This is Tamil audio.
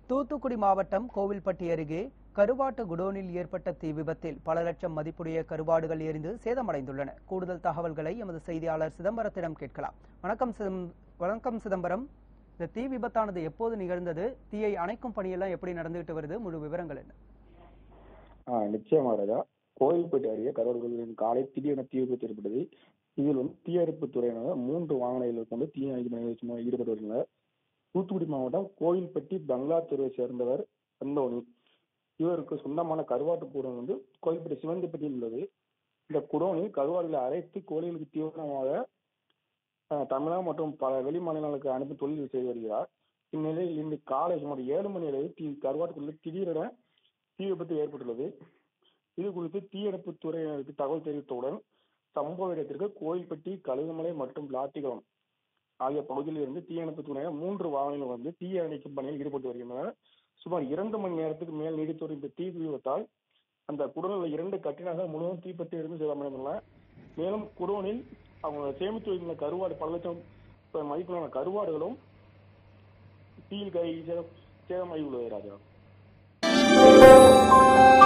தூத்துக்குடி மாவட்டம் கோவில்பட்டி அருகே கருவாட்டு குடோனில் ஏற்பட்ட தீ விபத்தில் பல லட்சம் மதிப்புடைய கருவாடுகள் எரிந்து சேதமடைந்துள்ளன கூடுதல் தகவல்களை எமது செய்தியாளர் சிதம்பரத்திடம் கேட்கலாம் வணக்கம் சிதம்- வணக்கம் சிதம்பரம் இந்த தீ விபத்தானது எப்போது நிகழ்ந்தது தீயை அணைக்கும் பணியெல்லாம் எப்படி நடந்துகிட்டு வருது முழு விவரங்கள் என்ன ஆ நிச்சயமா ராஜா கோயில்பேட்டை அருகே கருவாடுகளின் காலை திடீரென தீ விபத்து ஏற்பட்டது இதில் வந்து தீயணைப்பு துறையினர் மூன்று வாகனங்களை கொண்டு தீ அணைக்கும் பணியில் சும்மா ஈடுபட்டு வருகின்றனர் தூத்துக்குடி மாவட்டம் கோயில்பட்டி பங்களா தெருவை சேர்ந்தவர் அந்தோணி இவருக்கு சொந்தமான கருவாட்டு கூடம் வந்து கோயில்பட்டி சிவந்திப்பட்டியில் உள்ளது இந்த குடோனில் கருவாடுகளை அரைத்து கோழிகளுக்கு தீவிரமாக அஹ், தமிழகம் மற்றும் பல வெளி மாநிலங்களுக்கு அனுப்பி தொழில் செய்து வருகிறார் இந்நிலையில் இன்று காலை சுமார் ஏழு மணி அளவில் தீ கருவாட்டுக்குள்ள திடீரென தீ விபத்து ஏற்பட்டுள்ளது இது குறித்து தீயணைப்பு துறையினருக்கு தகவல் தெரிவித்தவுடன் சம்பவ இடத்திற்கு கோயில்பட்டி கழுகுமலை மற்றும் லாத்திகுளம் ஆகிய பகுதியில் இருந்து தீயணைப்பு துறையினர் மூன்று வாகனங்கள் வந்து தீ அணைக்கும் பணியில் ஈடுபட்டு வருகின்றனர் சுமார் இரண்டு மணி நேரத்துக்கு மேல் நீடித்து வரும் இந்த தீ விபத்தால் அந்த குடோனில் இரண்டு கட்டினாக முழுவதும் தீப்பற்றி இருந்து சேதமடைந்துள்ளன மேலும் குடோனில் அவங்க சேமித்து வைத்துள்ள கருவாடு பல லட்சம் மதிப்பிலான கருவாடுகளும் தீயில் கை சேதமாகி உள்ளது ராஜா